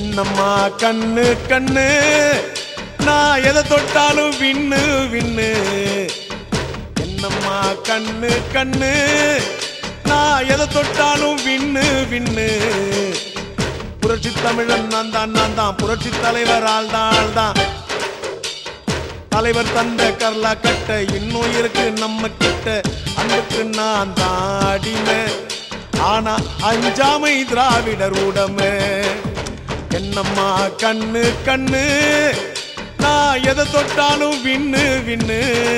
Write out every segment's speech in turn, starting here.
என்னம்மா கண்ணு கண்ணு நான் எதை தொட்டாலும் விண்ணு விண்ணு என்னம்மா கண்ணு கண்ணு நான் எதை தொட்டாலும் விண்ணு விண்ணு புரட்சி தமிழன் நான் தான் நான் தான் புரட்சி தலைவர் ஆள் தான் ஆள் தான் தலைவர் தந்த கர்லா கட்ட இன்னும் இருக்கு நம்ம கிட்ட அன்புக்கு நான் தான் அடிமை ஆனா அஞ்சாமை திராவிடர் உடமை என்னம்மா கண்ணு கண்ணு நான் எதை தொட்டாலும் விண்ணு விண்ணு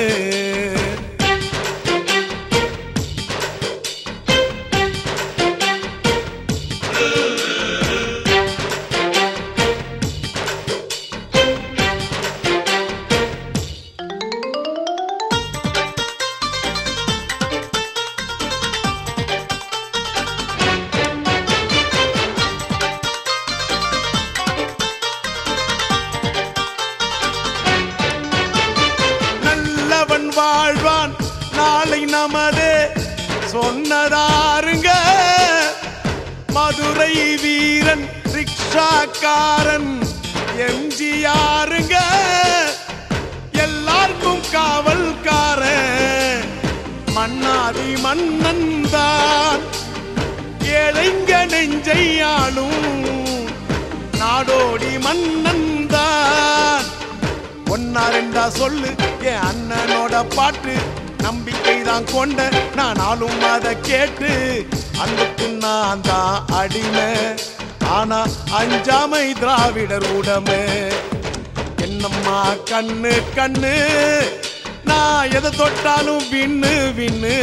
நல்லவன் வாழ்வான் நாளை நமதே சொன்னதாருங்க மதுரை வீரன் ரிக்ஷாக்காரன் எம்ஜிஆருங்க எல்லாருக்கும் காவல்காரன் மன்னாதி மன்னன் தான் ஏழைங்க நெஞ்சை ஆளும் நாடோடி மன்னன் தான் ஒன்னா ரெண்டா சொல்லு என் அண்ணனோட பாட்டு நம்பிக்கை தான் கொண்ட நான் நாளும் அதை கேட்டு அன்புக்கு நான் தான் அடிமை ஆனா அஞ்சாமை திராவிடர் உடமை என்னம்மா கண்ணு கண்ணு நான் எதை தொட்டாலும் விண்ணு விண்ணு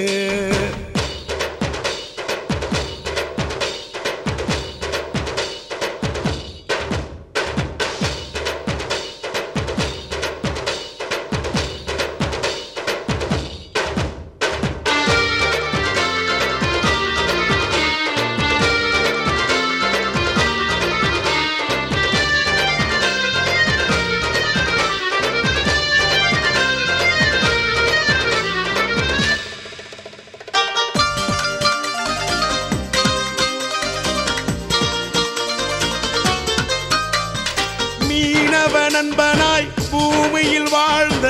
மீனவ நண்பனாய் பூமியில் வாழ்ந்த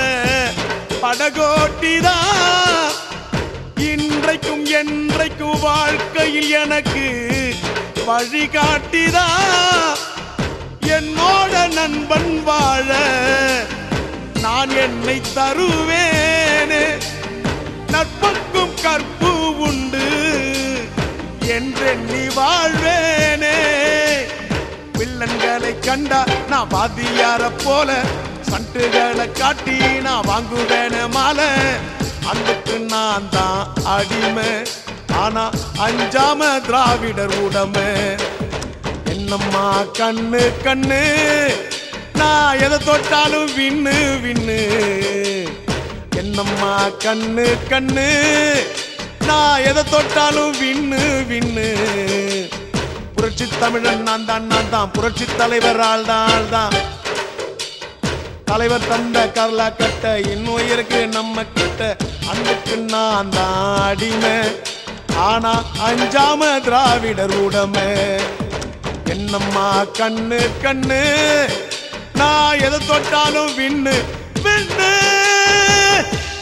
படகோட்டிதான் இன்றைக்கும் என்றைக்கும் வாழ்க்கையில் எனக்கு வழிகாட்டிதா என்னோட நண்பன் வாழ நான் என்னை தருவேனே நட்புக்கும் கற்பு உண்டு என்றெண்ணி வாழ்வேனே வில்லன்களை கண்டா நான் வாத்தியார போல சண்டுகளை காட்டி நான் வாங்குவேன மாலை அன்புக்கு நான் தான் அடிமை ஆனா அஞ்சாம திராவிடர் உடமை என்னம்மா கண்ணு கண்ணு நான் எதை தொட்டாலும் விண்ணு விண்ணு என்னம்மா கண்ணு கண்ணு நான் எதை தொட்டாலும் விண்ணு விண்ணு புரட்சி தமிழன் நான் தான் நான் தான் புரட்சி தலைவர் ஆள் தான் ஆள் தான் தலைவர் தந்த கரலா கட்ட இன்னும் இருக்கு நம்ம கிட்ட அன்புக்கு நான் தான் அடிமை ஆனா அஞ்சாம திராவிடர் உடமை என்னம்மா கண்ணு கண்ணு நான் எதை தொட்டாலும் விண்ணு விண்ணு